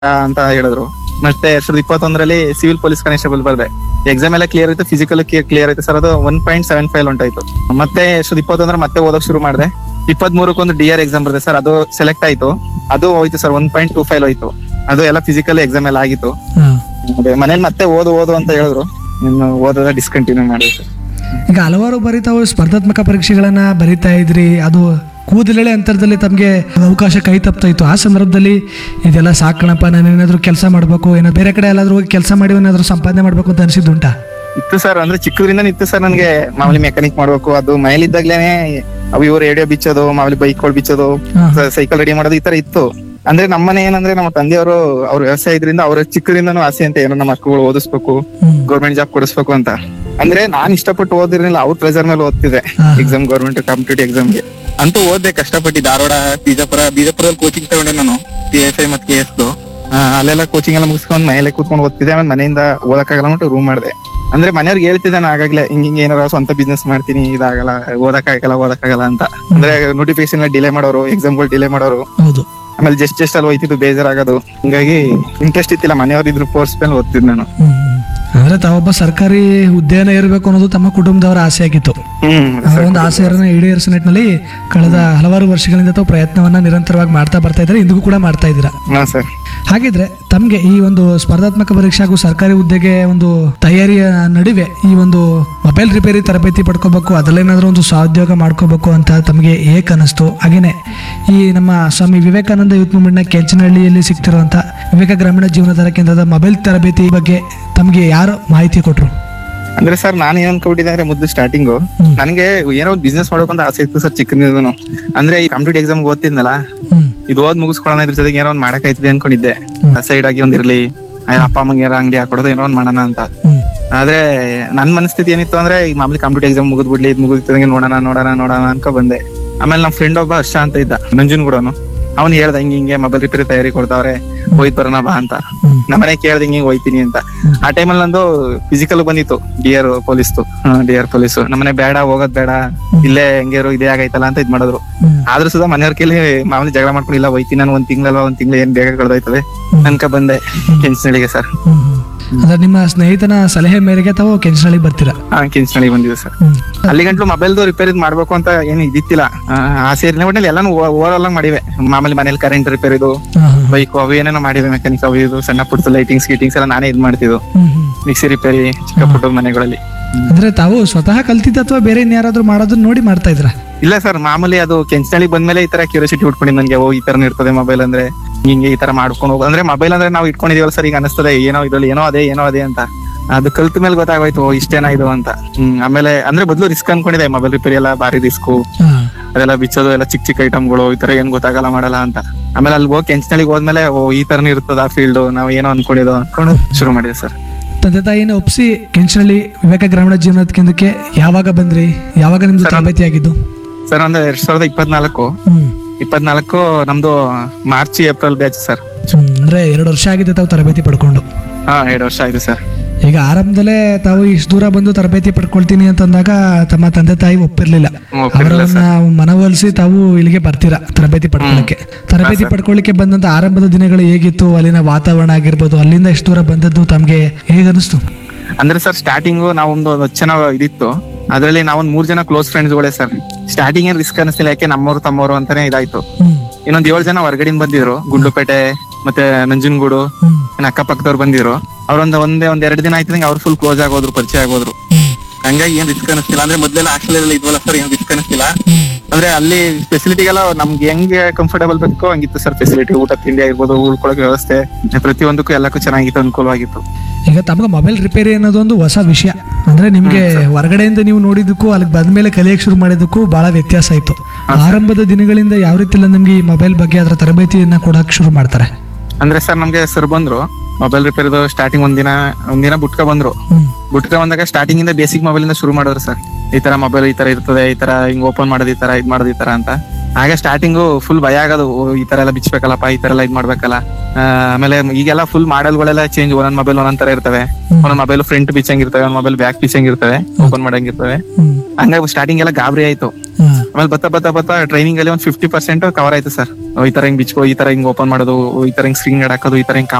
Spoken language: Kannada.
ಅಂತ ಹೇಳಿದ್ರು ಮತ್ತೆ ಎರಡ್ ಸಾವಿರದ ಇಪ್ಪತ್ತೊಂದರಲ್ಲಿ ಸಿವಿಲ್ ಪೊಲೀಸ್ ಕಾನ್ಸ್ಟೇಬಲ್ ಬರ್ದೆ ಎಕ್ಸಾಮ್ ಎಲ್ಲ ಕ್ಲಿಯರ್ ಆಯ್ತು ಫಿಸಿಕಲ್ ಕ್ಲಿಯರ್ ಆಯ್ತು ಸರ್ ಅದು ಒನ್ ಪಾಯಿಂಟ್ ಸೆವೆನ್ ಫೈವ್ ಉಂಟಾಯ್ತು ಮತ್ತೆ ಎರಡ್ ಸಾವಿರದ ಇಪ್ಪತ್ತೊಂದರ ಮತ್ತೆ ಓದಕ್ ಶುರು ಮಾಡಿದೆ ಇಪ್ಪತ್ತ್ ಮೂರಕ್ಕೊಂದು ಡಿ ಆರ್ ಎಕ್ಸಾಮ್ ಬರ್ದೆ ಸರ್ ಅದು ಸೆಲೆಕ್ಟ್ ಆಯ್ತು ಅದು ಹೋಯ್ತು sir one point two five ಹೋಯ್ತು ಅದು ಎಲ್ಲ ಫಿಸಿಕಲ್ ಎಕ್ಸಾಮ್ ಎಲ್ಲ ಆಗಿತ್ತು ಹಾ. ಅದೇ ಮನೇಲಿ ಮತ್ತೆ ಓದು ಓದು ಅಂತ ಹೇಳಿದ್ರು ಇನ್ನು ಓದೋದ ಡಿಸ್ಕಂಟಿನ್ಯೂ ಮಾಡಿದೆ ಸರ್ ಈಗ ಹಲವಾರು ಬಾರಿ ತಾವು ಸ್ಪರ್ಧಾತ್ಮಕ ಪರೀಕ್ಷೆಗಳನ್ನ ಬರಿತಾ ಇದ್ರಿ ಅದು ಕೂದಲೆಳೆ ಅಂತರದಲ್ಲಿ ತಮಗೆ ಅವಕಾಶ ಕೈ ತಪ್ತಾ ಇತ್ತು ಆ ಸಂದರ್ಭದಲ್ಲಿ ಇದೆಲ್ಲ ಸಾಕಣಪ್ಪ ನಾನು ಏನಾದರೂ ಕೆಲಸ ಮಾಡಬೇಕು ಏನೋ ಬೇರೆ ಕಡೆ ಎಲ್ಲಾದ್ರೂ ಹೋಗಿ ಕೆಲಸ ಮಾಡಿ ಏನಾದರೂ ಸಂಪಾದನೆ ಮಾಡಬೇಕು ಅಂತ ಅನಿಸಿದ್ದುಂಟಾ ಇತ್ತು ಸರ್ ಅಂದ್ರೆ ಚಿಕ್ಕದ್ರಿಂದ ಇತ್ತು ಸರ್ ನನ್ಗೆ ಮಾಮೂಲಿ ಮೆಕ್ಯಾನಿಕ್ ಮಾಡ್ಬೇಕು ಅದು ಮನೇಲಿದ್ದಾಗ್ಲೇನೆ ಅವು ಇವು ರೇಡಿಯೋ ಬಿಚ್ಚೋದು ಮಾಮೂಲಿ ಬೈಕ್ಗಳು ಬಿಚ್ಚೋದು ಹಾ. ಸೈಕಲ್ ರೆಡಿ ಮಾಡೋದು ಈ ತರ ಇತ್ತು ಅಂದ್ರೆ ನಮ್ಮನೆ ಏನಂದ್ರೆ ನಮ್ಮ ತಂದೆಯವರು ಅವ್ರ ವ್ಯವಸಾಯ ಇದ್ರಿಂದ ಅವ್ರ ಚಿಕ್ಕದಿಂದನೂ ಆಸೆ ಅಂತ ಏನೋ ನಮ್ಮ ಮಕ್ಕಳು ಓದಿಸ್ಬೇಕು ಹ್ಮ್. ಗೌರ್ಮೆಂಟ್ ಜಾಬ್ ಕೊಡಿಸ್ಬೇಕು ಅಂತ ಅಂದ್ರೆ ನಾನ್ ಇಷ್ಟಪಟ್ಟು ಓದಿರ್ಲಿಲ್ಲ ಅವ್ರ ಪ್ರೆಸರ್ ಮೇಲೆ ಓದ್ತಿದ್ದೆ ಹಾ. ಎಕ್ಸಾಮ್ ಗೌರ್ಮೆಂಟ್ ಕಾಂಪಿಟೇಟಿವ್ ಎಕ್ಸಾಮ್ಗೆ ಅಂತೂ ಓದ್ದೆ ಕಷ್ಟಪಟ್ಟು ಧಾರವಾಡ ಬಿಜಾಪುರ ಬಿಜಾಪುರದಲ್ಲಿ ಕೋಚಿಂಗ್ ತಗೊಂಡೆ ನಾನು ಪಿ ಎಸ್ ಐ ಮತ್ತೆ ಕೆ ಎಸ್ ಅಲ್ಲೆಲ್ಲ ಕೋಚಿಂಗ್ ಎಲ್ಲ ಮುಗಿಸ್ಕೊಂಡು ಮನೇಲೆ ಕೂತ್ಕೊಂಡು ಓದ್ತಿದ್ದೆ ಆಮೇಲೆ ಮನೆಯಿಂದ ಓದಕ್ಕಾಗಲ್ಲ ಅಂದ್ಬಿಟ್ಟು ರೂಮ್ ಮಾಡಿದೆ ಅಂದ್ರೆ ಮನೆಯವ್ರಿಗೆ ಹೇಳ್ತಿದ್ದೆ ನಾನು ಆಗಾಗ್ಲೇ ಹಿಂಗ್ ಹಿಂಗ್ ಏನಾರ ಸ್ವಂತ ಬಿಸ್ನೆಸ್ ಮಾಡ್ತೀನಿ ಇದಾಗಲ್ಲ ಓದಕ್ಕಾಗಲ್ಲ ಓದಕ್ಕಾಗಲ್ಲ ಅಂತ ಅಂದ್ರೆ ನೋಟಿಫಿಕೇಶನ್ ಡಿಲೇ ಮಾಡೋರು ಎಕ್ಸಾಮ್ಗಳು ಡಿಲೇ ಮಾಡೋರು ಹೌದು ಆಮೇಲೆ ಜಸ್ಟ್ ಜಸ್ಟ್ ಅಲ್ಲಿ ಹೋಯ್ತಿದ್ದು ಬೇಜಾರಾಗೋದು ಹಿಂಗಾಗಿ ಇಂಟ್ರೆಸ್ಟ್ ಇತ್ತಿಲ್ಲ ಮನೆಯವ್ರು ಇದ್ರು ಫೋರ್ಸ್ ಮೇಲೆ ಓದ್ತಿದ್ ನಾನು ಹ್ಮ್. ಅಂದ್ರೆ ತಾವೊಬ್ಬ ಸರ್ಕಾರಿ ಹುದ್ದೆನ ಇರಬೇಕು ಅನ್ನೋದು ತಮ್ಮ ಕುಟುಂಬದವರ ಆಸೆ ಆಗಿತ್ತು ಹ್ಮ್ ಆ ಒಂದು ಆಸೆಯನ್ನು ಈಡೇರಿಸೋ ನಿಟ್ಟಿನಲ್ಲಿ ಕಳೆದ ಹಲವಾರು ವರ್ಷಗಳಿಂದ ತಾವು ಪ್ರಯತ್ನವನ್ನ ನಿರಂತರವಾಗಿ ಮಾಡ್ತಾ ಬರ್ತಾ ಇದ್ದಾರೆ ಇಂದಿಗೂ ಕೂಡ ಮಾಡ್ತಾ ಇದ್ದೀರಾ ಹಾ ಸರ್ ಹಾಗಿದ್ರೆ ತಮಗೆ ಈ ಒಂದು ಸ್ಪರ್ಧಾತ್ಮಕ ಪರೀಕ್ಷೆ ಹಾಗೂ ಸರ್ಕಾರಿ ಹುದ್ದೆಗೆ ಒಂದು ತಯಾರಿಯ ನಡುವೆ ಈ ಒಂದು ಮೊಬೈಲ್ ರಿಪೇರಿ ತರಬೇತಿ ಪಡ್ಕೋಬೇಕು ಅದರಲ್ಲೇನಾದ್ರೂ ಒಂದು ಸ್ವಾದ್ಯೋಗ ಮಾಡ್ಕೋಬೇಕು ಅಂತ ತಮಗೆ ಏಕ್ ಅನಿಸ್ತು ಹಾಗೇನೆ ಈ ನಮ್ಮ ಸ್ವಾಮಿ ವಿವೇಕಾನಂದ ಯೂತ್ ಮೂವ್ಮೆಂಟ್ನ ಕೆಂಚನಹಳ್ಳಿಯಲ್ಲಿ ಸಿಗ್ತಿರುವಂತ ವಿವೇಕ ಗ್ರಾಮೀಣ ಜೀವನಾಧಾರ ಕೇಂದ್ರದ ಮೊಬೈಲ್ ತರಬೇತಿ ಬಗ್ಗೆ ತಮಗೆ ಯಾರು ಮಾಹಿತಿ ಕೊಟ್ರು ಅಂದ್ರೆ ಸರ್ ನಾನು ಏನ್ ಅನ್ಕೊಂಡಿದ್ದೆ ಅಂದ್ರೆ ಮೊದ್ಲು ಸ್ಟಾರ್ಟಿಂಗು ಹ್ಮ್. ನನಗೆ ಏನೋ ಒಂದು ಬಿಸ್ನೆಸ್ ಮಾಡ್ಬೇಕು ಅಂತ ಆಸೆ ಇತ್ತು ಸರ್ ಚಿಕ್ಕನಿಂದನು ಅಂದ್ರೆ ಈ ಕಾಂಪಿಟೇಟಿವ್ ಎಕ್ಸಾಮ್ ಓದ್ತಿದ್ನಲ್ಲ ಹ್ಮ್ ಇದು ಓದ್ ಮುಗಿಸ್ಕೊಳ್ಳೋಣ ಇದ್ರ ಜೊತೆಗೆ ಏನೋ ಒಂದ್ ಮಾಡಕ್ ಆಯ್ತದೆ ಅನ್ಕೊಂಡಿದ್ದೆ ಹ್ಮ್. ಸೈಡ್ ಆಗಿ ಒಂದಿರ್ಲಿ ಆ, ಅಪ್ಪ ಅಮ್ಮಂಗೆ ಏನೋ ಅಂಗಡಿ ಹಾಕೊಡೋದು ಏನೋ ಒಂದ್ ಮಾಡೋಣ ಅಂತ ಹ್ಮ್ ಆದ್ರೆ ನನ್ ಮನಸ್ಥಿತಿ ಏನಿತ್ತು ಅಂದ್ರೆ ಈ ಮಾಮೂಲಿ ಕಾಂಪಿಟೇಟಿವ್ ಎಕ್ಸಾಮ್ ಮುಗಿದ್ ಬಿಡ್ಲಿ ಇದು ಮುಗಿದಂಗೆ ನೋಡೋಣ ನೋಡೋಣ ನೋಡೋಣ ಅನ್ಕೊ ಬಂದೆ ಆಮೇಲೆ ನಮ್ಮ ಫ್ರೆಂಡ್ ಒಬ್ಬ ಹರ್ಷ ಅಂತ ಇದ್ದ ನಂಜನಗೂಡನು ಅವ್ನು ಹೇಳ್ದ ಹಿಂಗೆ ಹಿಂಗೆ ಮೊಬೈಲ್ ರಿಪೇರಿ ತಯಾರಿ ಕೊಡ್ತಾವ್ರೆ ಹೋಯ್ತ್ ಬರೋಣ ಬಾ ಅಂತ ಹ್ಮ್ ನಮ್ಮನೆ ಕೇಳ್ದೆ ಹಿಂಗೆ ಹೋಯ್ತೀನಿ ಅಂತ ಆ ಟೈಮಲ್ಲಿ ನಂದು ಫಿಸಿಕಲ್ ಬಂದಿತ್ತು ಡಿ ಆರ್ ಪೊಲೀಸ್ದು ಡಿ ಆರ್ ಪೊಲೀಸ್ ನಮ್ಮನೆ ಬೇಡ ಹೋಗೋದ್ ಬೇಡ ಇಲ್ಲೇ ಹೆಂಗೇರು ಇದೇ ಆಗೈತಲ್ಲ ಅಂತ ಇದ್ ಮಾಡಿದ್ರು ಹ್ಮ್ ಆದ್ರೂ ಸುಧಾ ಮನೆಯವ್ರ ಕೇಳಿ ಮಾಮೂಲಿ ಜಗಳ ಮಾಡ್ಕೊಂಡು ಇಲ್ಲ ಹೋಯ್ತೀನಿ ನಾನು ಒಂದ್ ತಿಂಗಳಲ್ವಾ ಒಂದ್ ತಿಂಗಳು ಏನ್ ಬೇಗ ಕಳ್ದೋಯ್ತದೆ ಅನ್ಕ ಬಂದೆ ಕೆಂಚನಳ್ಳಿಗೆ ಸರ್ ಹ್ಮ್ ಹ್ಮ್. ಅಂದ್ರೆ ನಿಮ್ಮ ಸ್ನೇಹಿತನ ಸಲಹೆ ಮೇರೆಗೆ ತಾವು ಕೆಂಚನಹಳ್ಳಿಗೆ ಬರ್ತೀರಾ ಹಾ ಕೆಂಚನಳ್ಳಿಗೆ ಬಂದಿದೆ ಸರ್ ಹ್ಮ್ ಅಲ್ಲಿ ಗಂಟ್ಲು ಮೊಬೈಲ್ದು ರಿಪೇರಿ ಮಾಡ್ಬೇಕು ಅಂತ ಏನು ಇದಿತ್ತಿಲ್ಲ ಆ, ಆಸೆ ಇರ್ಲಿ ಒಟ್ಟಲ್ಲಿ ಎಲ್ಲಾನು ಓವರ್ ಆಲ್ ಮಾಡಿವೆ ಮಾಮೂಲಿ ಮನೇಲಿ ಕರೆಂಟ್ ರಿಪೇರಿದು ಹಾ, ಹಾ. ಬೈಕ್ ಅವು ಏನೇನೋ ಮಾಡಿವೆ ಮೆಕ್ಯಾನಿಕ್ ಅವು ಇದು ಸಣ್ಣ ಪುಟ್ಟ ಲೈಟಿಂಗ್ಸ್ ಗೀಟಿಂಗ್ಸ್ ಎಲ್ಲ ನಾನೇ ಇದ್ ಮಾಡ್ತಿದ್ದು ಹ್ಮ್ ಹ್ಮ್ ಮಿಕ್ಸಿ ರಿಪೇರಿ ಚಿಕ್ಕ ಪುಟ್ಟ ಮನೆಗಳಲ್ಲಿ ಅಂದ್ರೆ ತಾವು ಸ್ವತಃ ಕಲ್ತಿದ್ದ ಅಥವಾ ಬೇರೆ ಇನ್ಯಾರಾದ್ರೂ ಮಾಡೋದನ್ನ ನೋಡಿ ಮಾಡ್ತಾ ಇದ್ರ ಇಲ್ಲ ಸರ್ ಮಾಮೂಲಿ ಅದು ಕೆಂಚನಳ್ಳಿ ಬಂದ್ಮೇಲೆ ಈ ತರ ಕ್ಯೂರಿಯಾಸಿಟಿ ಉಟ್ಕೊಂಡಿದ್ ನನ್ಗೆ ಓ ಈ ತರ ಇರ್ತದೆ ಮೊಬೈಲ್ ಅಂದ್ರೆ ಹಿಂಗೆ ಈ ತರ ಮಾಡ್ಕೊಂಡು ಹೋಗು ಅಂದ್ರೆ ಮೊಬೈಲ್ ಅಂದ್ರೆ ನಾವು ಇಟ್ಕೊಂಡಿದೀವಲ್ಲ ಸರ್ ಈಗ ಅನಿಸ್ತದೆ ಏನೋ ಇದ್ರಲ್ಲಿ ಏನೋ ಅದೇ ಏನೋ ಅದೇ ಅಂತ ಅದು ಕಲ್ತ ಮೇಲೆ ಗೊತ್ತಾಗೋಯ್ತು ಓ ಇಷ್ಟೇನಾ ಇದು ಅಂತ ಹ್ಮ್ ಆಮೇಲೆ ಅಂದ್ರೆ ಬದಲು ರಿಸ್ಕ್ ಅನ್ಕೊಂಡಿದೆ ಮೊಬೈಲ್ ರಿಪೇರಿ ಎಲ್ಲ ಭಾರಿ ರಿಸ್ಕು ಅದೆಲ್ಲ ಬಿಚ್ಚೋದು ಎಲ್ಲ ಚಿಕ್ಕ ಚಿಕ್ಕ ಐಟಮ್ಗಳು ಈ ತರ ಏನ್ ಗೊತ್ತಾಗಲ್ಲ ಮಾಡಲ್ಲ ಅಂತ ಆಮೇಲೆ ಅಲ್ಲಿ ಹೋಗಿ ಕೆಂಚನಳ್ಳಿಗೆ ಹೋದ್ಮೇಲೆ ಓ ಈ ತರನೇ ಇರ್ತದ ಫೀಲ್ಡ್ ನಾವ್ ಏನೋ ಅನ್ಕೊಂಡಿದ್ದು ಅನ್ಕೊಂಡು ಶುರು ಮಾಡಿದೆ ಸರ್ ತಂದೆ ತಾಯಿನ ಒಪ್ಸಿ ಕೆಂಚನಹಳ್ಳಿ ವಿವೇಕ ಗ್ರಾಮೀಣ ಜೀವನ ಕೇಂದ್ರಕ್ಕೆ ಯಾವಾಗ ಬಂದ್ರಿ ಯಾವಾಗ ನಿಮ್ದು ಸರ್, ತರಬೇತಿ ಆಗಿದ್ದು ಸರ್ ಒಂದು ಎರಡ್ ಸಾವಿರದ ಇಪ್ಪತ್ನಾಲ್ಕು ಹ್ಮ್ ಇಪ್ಪತ್ನಾಲ್ಕು ನಮ್ದು ಮಾರ್ಚ್ ಏಪ್ರಿಲ್ ಬ್ಯಾಚ್ ಸರ್ ಹ್ಮ್. ಅಂದ್ರೆ ಎರಡು ವರ್ಷ ಆಗಿದೆ ತಾವು ತರಬೇತಿ ಪಡ್ಕೊಂಡು ಹಾ ಎರಡು ವರ್ಷ ಆಯ್ತು ಸರ್ ಈಗ ಆರಂಭದಲ್ಲೇ ತಾವು ಇಷ್ಟು ದೂರ ಬಂದು ತರಬೇತಿ ಪಡ್ಕೊಳ್ತೀನಿ ಅಂತಂದಾಗ ತಮ್ಮ ತಂದೆ ತಾಯಿ ಒಪ್ಪಿರ್ಲಿಲ್ಲ ಒಪ್ಪಿರ್ಲಿಲ್ಲ ಅವರನ್ನ ಮನವೊಲಿಸಿ ತಾವು ಇಲ್ಲಿಗೆ ಬರ್ತೀರಾ ತರಬೇತಿ ಪಡ್ಕೊಳ್ಳಕ್ಕೆ ತರಬೇತಿ ಪಡ್ಕೊಳ್ಳಿಕ್ಕೆ ಬಂದಂತ ಆರಂಭದ ದಿನಗಳು ಹೇಗಿತ್ತು ಅಲ್ಲಿನ ವಾತಾವರಣ ಆಗಿರ್ಬೋದು ಅಲ್ಲಿಂದ ಎಷ್ಟು ದೂರ ಬಂದದ್ದು ತಮ್ಗೆ ಹೇಗನ್ನಿಸ್ತು ಅಂದ್ರೆ ಸರ್ ಸ್ಟಾರ್ಟಿಂಗ್ ನಾವೊಂದು ಹತ್ತು ಜನ ಇದಿತ್ತು ಅದ್ರಲ್ಲಿ ನಾವೊಂದ್ ಮೂರ್ ಜನ ಕ್ಲೋಸ್ ಫ್ರೆಂಡ್ಸ್ ಗಳೇ ಸರ್ ಸ್ಟಾರ್ಟಿಂಗ್ ಏನ್ ರಿಸ್ಕ್ ಅನಿಸ್ತಿಲ್ಲ ಯಾಕೆ ನಮ್ಮವ್ರು ತಮ್ಮವ್ರು ಅಂತಾನೆ ಇದಾಯ್ತು ಹ್ಮ್ ಇನ್ನೊಂದ್ ಏಳು ಜನ ಹೊರಗಡೆಯಿಂದ ಬಂದಿದ್ರು ಗುಂಡ್ಲುಪೇಟೆ ಮತ್ತೆ ನಂಜನಗೂಡು ಹ್ಮ್ ಇನ್ನ ಅಕ್ಕಪಕ್ಕದವ್ರು ಬಂದಿದ್ರು ಅವ್ರೊಂದ್ ಒಂದೇ ಒಂದ್ ಎರಡ್ ದಿನ ಆಯ್ತಂಗೆ ಅವ್ರು ಫುಲ್ ಕ್ಲೋಸ್ ಆಗೋದ್ರು ಪರಿಚಯ ಆಗೋದ್ರು ಹ್ಮ್ ಹಂಗಾಗಿ ಏನ್ ರಿಸ್ಕ್ ಅನಿಸ್ತಿಲ್ಲ ಅಂದ್ರೆ ಮೊದ್ಲೆಲ್ಲ ಹಾಸ್ಟೆಲ್ ಎಲ್ಲ ಇದ್ವಲ್ಲ ಸರ್ ಏನ್ ರಿಸ್ಕ್ ಅನಿಸ್ತಿಲ್ಲ ಹ್ಮ್ ಅಂದ್ರೆ ಅಲ್ಲಿ ಫೆಸಿಲಿಟಿಗೆಲ್ಲ ನಮ್ಗೆ ಹೆಂಗೆ ಕಂಫರ್ಟಬಲ್ ಬೇಕೋ ಹಂಗಿತ್ತು ಸರ್ ಫೆಸಿಲಿಟಿ ಊಟ ತಿಂಡಿ ಆಗಿರ್ಬೋದು ಉಳ್ಕೊಳಕ್ ವ್ಯವಸ್ಥೆ ಪ್ರತಿಯೊಂದಕ್ಕೂ ಎಲ್ಲಕ್ಕೂ ಚೆನ್ನಾಗಿತ್ತು ಅನುಕೂಲವಾಗಿತ್ತು ಈಗ ತಮಗೆ ಮೊಬೈಲ್ ರಿಪೇರಿ ಅನ್ನೋದೊಂದು ಹೊಸ ವಿಷಯ ಅಂದ್ರೆ ನಿಮ್ಗೆ ಹೊರಗಡೆಯಿಂದ ನೀವು ನೋಡಿದ್ದಕ್ಕೂ ಅಲ್ಲಿಗೆ ಬಂದ್ಮೇಲೆ ಕಲಿಯಕ್ಕೆ ಶುರು ಮಾಡಿದ್ದಕ್ಕೂ ಬಹಳ ವ್ಯತ್ಯಾಸ ಇತ್ತು ಆರಂಭದ ದಿನಗಳಿಂದ ಯಾವ ರೀತಿ ಎಲ್ಲ ನಿಮ್ಗೆ ಈ ಮೊಬೈಲ್ ಬಗ್ಗೆ ಅದರ ತರಬೇತಿಯನ್ನ ಕೊಡಕ್ ಶುರು ಮಾಡ್ತಾರೆ ಅಂದ್ರೆ ಸರ್ ನಮ್ಗೆ ಸರ್ ಬಂದ್ರು ಮೊಬೈಲ್ ರಿಪೇರಿದು ಸ್ಟಾರ್ಟಿಂಗ್ ಒಂದಿನ ಒಂದಿನ ಬುಟ್ಕ ಬಂದ್ರು ಹ್ಮ್ ಬುಟ್ಕ ಬಂದಾಗ ಸ್ಟಾರ್ಟಿಂಗ್ ಇಂದ ಬೇಸಿಕ್ ಮೊಬೈಲ್ ಇಂದ ಶುರು ಮಾಡಿದ್ರು ಸರ್ ಈ ತರ ಮೊಬೈಲ್ ಈ ತರ ಇರ್ತದೆ ಈ ತರ ಹಿಂಗ್ ಓಪನ್ ಮಾಡೋದು ಈ ತರ ಇದ್ ಮಾಡೋದು ಈ ತರ ಅಂತ ಆಗ ಸ್ಟಾರ್ಟಿಂಗು ಫುಲ್ ಭಯ ಆಗೋದು ಓ, ಈ ತರ ಎಲ್ಲ ಬಿಚ್ಬೇಕಲ್ಲಪ್ಪ ಈ ತರ ಎಲ್ಲ ಇದ್ ಮಾಡ್ಬೇಕಲ್ಲ ಆ, ಆಮೇಲೆ ಈಗೆಲ್ಲ ಫುಲ್ ಮಾಡಲ್ಗಳೆಲ್ಲ ಚೇಂಜ್ ಒಂದೊಂದ್ ಮೊಬೈಲ್ ಒಂದೊಂದ್ ತರ ಇರ್ತವೆ ಒಂದೊಂದ್ ಮೊಬೈಲ್ ಫ್ರಂಟ್ ಬಿಚ್ಚಂಗಿರ್ತವೆ ಒಂದ್ ಮೊಬೈಲ್ ಬ್ಯಾಕ್ ಬಿಚ್ಚಂಗಿರ್ತವೆ ಓಪನ್ ಮಾಡಂಗಿರ್ತವೆ ಹ್ಮ್ ಹಂಗಾಗಿ ಸ್ಟಾರ್ಟಿಂಗ್ ಎಲ್ಲ ಗಾಬರಿ ಆಯ್ತು ಹಾ. ಆಮೇಲೆ ಬತ್ತಾ ಬತ್ತಾ ಬತ್ತಾ ಟ್ರೈನಿಂಗ್ ಅಲ್ಲಿ ಒಂದ್ ಫಿಫ್ಟಿ ಪರ್ಸೆಂಟ್ ಕವರ್ ಆಯ್ತು ಸರ್ ಈ ತರ ಹಿಂಗ್ ಬಿಚ್ಕೋ ಈ ತರ ಹಿಂಗ್ ಓಪನ್ ಮಾಡೋದು ಈ ತರ ಹಿಂಗ್ ಸ್ಕ್ರೀನ್ ಹಾಕೋದು ಈ ತರ ಹಿಂಗ್